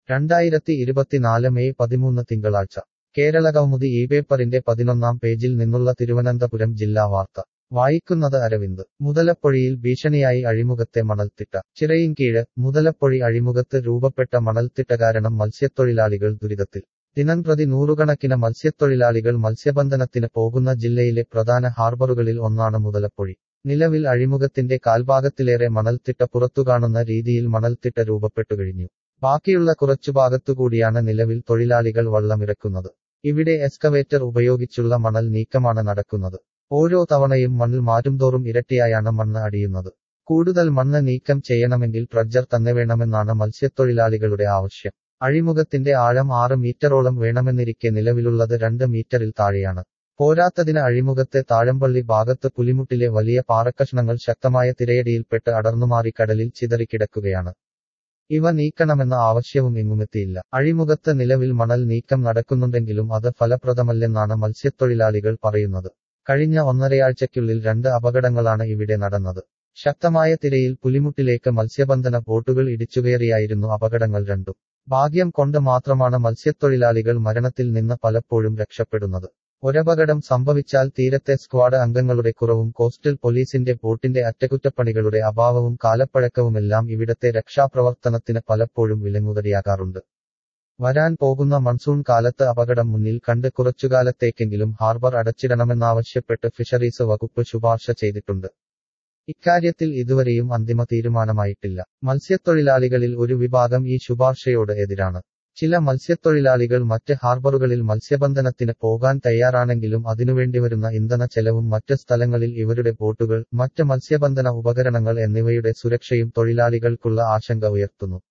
രണ്ടായിരത്തി ഇരുപത്തിനാല് മെയ് പതിമൂന്ന് തിങ്കളാഴ്ച കേരളകൗമുദി ഈ പേപ്പറിന്റെ പതിനൊന്നാം പേജിൽ നിന്നുള്ള തിരുവനന്തപുരം ജില്ലാ വാർത്ത വായിക്കുന്നത് അരവിന്ദ് മുതലപ്പൊഴിയിൽ ഭീഷണിയായി അഴിമുഖത്തെ മണൽത്തിട്ട ചിറയിൻകീഴ് മുതലപ്പൊഴി അഴിമുഖത്ത് രൂപപ്പെട്ട മണൽത്തിട്ട കാരണം മത്സ്യത്തൊഴിലാളികൾ ദുരിതത്തിൽ ദിനംപ്രതി നൂറുകണക്കിന് മത്സ്യത്തൊഴിലാളികൾ മത്സ്യബന്ധനത്തിന് പോകുന്ന ജില്ലയിലെ പ്രധാന ഹാർബറുകളിൽ ഒന്നാണ് മുതലപ്പൊഴി നിലവിൽ അഴിമുഖത്തിന്റെ കാൽഭാഗത്തിലേറെ മണൽത്തിട്ട പുറത്തുകാണുന്ന രീതിയിൽ മണൽത്തിട്ട രൂപപ്പെട്ടുകഴിഞ്ഞു ബാക്കിയുള്ള കുറച്ചു ഭാഗത്തുകൂടിയാണ് നിലവിൽ തൊഴിലാളികൾ വള്ളമിറക്കുന്നത് ഇവിടെ എക്സ്കവേറ്റർ ഉപയോഗിച്ചുള്ള മണൽ നീക്കമാണ് നടക്കുന്നത് ഓരോ തവണയും മണ്ണിൽ മാറ്റുംതോറും ഇരട്ടിയായാണ് മണ്ണ് അടിയുന്നത് കൂടുതൽ മണ്ണ് നീക്കം ചെയ്യണമെങ്കിൽ പ്രജർ തന്നെ വേണമെന്നാണ് മത്സ്യത്തൊഴിലാളികളുടെ ആവശ്യം അഴിമുഖത്തിന്റെ ആഴം ആറ് മീറ്ററോളം വേണമെന്നിരിക്കെ നിലവിലുള്ളത് രണ്ട് മീറ്ററിൽ താഴെയാണ് പോരാത്തതിന് അഴിമുഖത്തെ താഴമ്പള്ളി ഭാഗത്ത് പുലിമുട്ടിലെ വലിയ പാറക്കഷ്ണങ്ങൾ ശക്തമായ തിരയടിയിൽപ്പെട്ട് അടർന്നുമാറി കടലിൽ ചിതറിക്കിടക്കുകയാണ് ഇവ നീക്കണമെന്ന ആവശ്യവും എങ്ങുമെത്തിയില്ല അഴിമുഖത്ത് നിലവിൽ മണൽ നീക്കം നടക്കുന്നുണ്ടെങ്കിലും അത് ഫലപ്രദമല്ലെന്നാണ് മത്സ്യത്തൊഴിലാളികൾ പറയുന്നത് കഴിഞ്ഞ ഒന്നരയാഴ്ചയ്ക്കുള്ളിൽ രണ്ട് അപകടങ്ങളാണ് ഇവിടെ നടന്നത് ശക്തമായ തിരയിൽ പുലിമുട്ടിലേക്ക് മത്സ്യബന്ധന ബോട്ടുകൾ ഇടിച്ചുകയറിയായിരുന്നു അപകടങ്ങൾ രണ്ടും ഭാഗ്യം കൊണ്ട് മാത്രമാണ് മത്സ്യത്തൊഴിലാളികൾ മരണത്തിൽ നിന്ന് പലപ്പോഴും രക്ഷപ്പെടുന്നത് ഒരപകടം സംഭവിച്ചാൽ തീരത്തെ സ്ക്വാഡ് അംഗങ്ങളുടെ കുറവും കോസ്റ്റൽ പോലീസിന്റെ ബോട്ടിന്റെ അറ്റകുറ്റപ്പണികളുടെ അഭാവവും കാലപ്പഴക്കവുമെല്ലാം ഇവിടത്തെ രക്ഷാപ്രവർത്തനത്തിന് പലപ്പോഴും വിലങ്ങുതടിയാകാറുണ്ട് വരാൻ പോകുന്ന മൺസൂൺ കാലത്ത് അപകടം മുന്നിൽ കണ്ട് കുറച്ചുകാലത്തേക്കെങ്കിലും ഹാർബർ അടച്ചിടണമെന്നാവശ്യപ്പെട്ട് ഫിഷറീസ് വകുപ്പ് ശുപാർശ ചെയ്തിട്ടുണ്ട് ഇക്കാര്യത്തിൽ ഇതുവരെയും അന്തിമ തീരുമാനമായിട്ടില്ല മത്സ്യത്തൊഴിലാളികളിൽ ഒരു വിഭാഗം ഈ ശുപാർശയോട് എതിരാണ് ചില മത്സ്യത്തൊഴിലാളികൾ മറ്റ് ഹാർബറുകളിൽ മത്സ്യബന്ധനത്തിന് പോകാൻ തയ്യാറാണെങ്കിലും അതിനുവേണ്ടി വരുന്ന ഇന്ധന ചെലവും മറ്റ് സ്ഥലങ്ങളിൽ ഇവരുടെ ബോട്ടുകൾ മറ്റ് മത്സ്യബന്ധന ഉപകരണങ്ങൾ എന്നിവയുടെ സുരക്ഷയും തൊഴിലാളികൾക്കുള്ള ആശങ്ക ഉയർത്തുന്നു